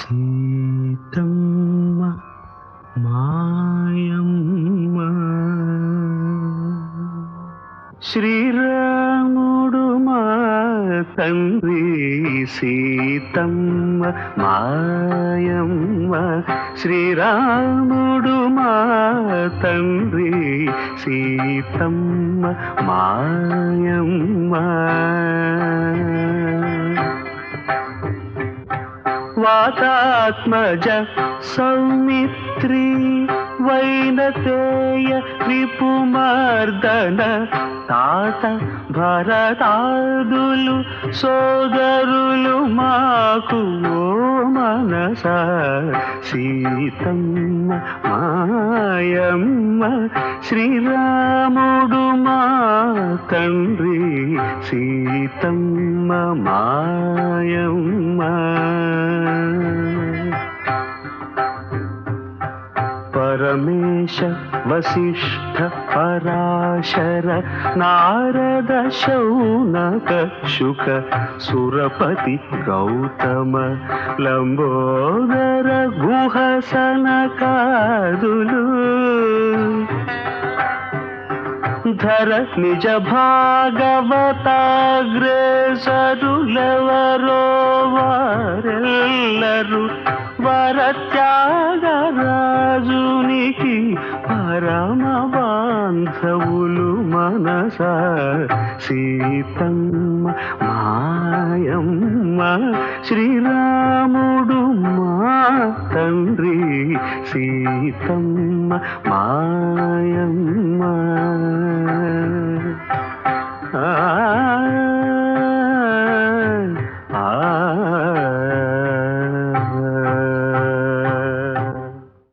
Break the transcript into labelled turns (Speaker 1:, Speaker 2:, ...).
Speaker 1: సీతమ్మ మాయమ్మ శ్రీరాముడు మా తండ్రి సీతమ్మ మాయమ్మ శ్రీరాముడు మా తండ్రి సీతమ్మ మాయమ్మ వాతాత్మజ సౌమిత్రి వైనతేయ రిపుమర్దన తాత భరతాదులు సోదరులు మాకు ఓ మనస సీతమ్మ మాయమ్మ శ్రీరాముడు మా తండ్రి సీతమ్మ మాయమ్మ పరమేశ వసిష్ఠ పరాశర నారద శౌనక శుక సురపతి గౌతమ లంబోదర గుహసన కాదులు ధర నిజ భాగవతాగ్రేసరులెవరో వారెల్లరు వరత్యాగరాజునికి పరమ బాంధవులు మనస సీతమ్మ మాయమ్మ శ్రీరాముడు మా తండ్రి సీతమ్మ మాయమ్మ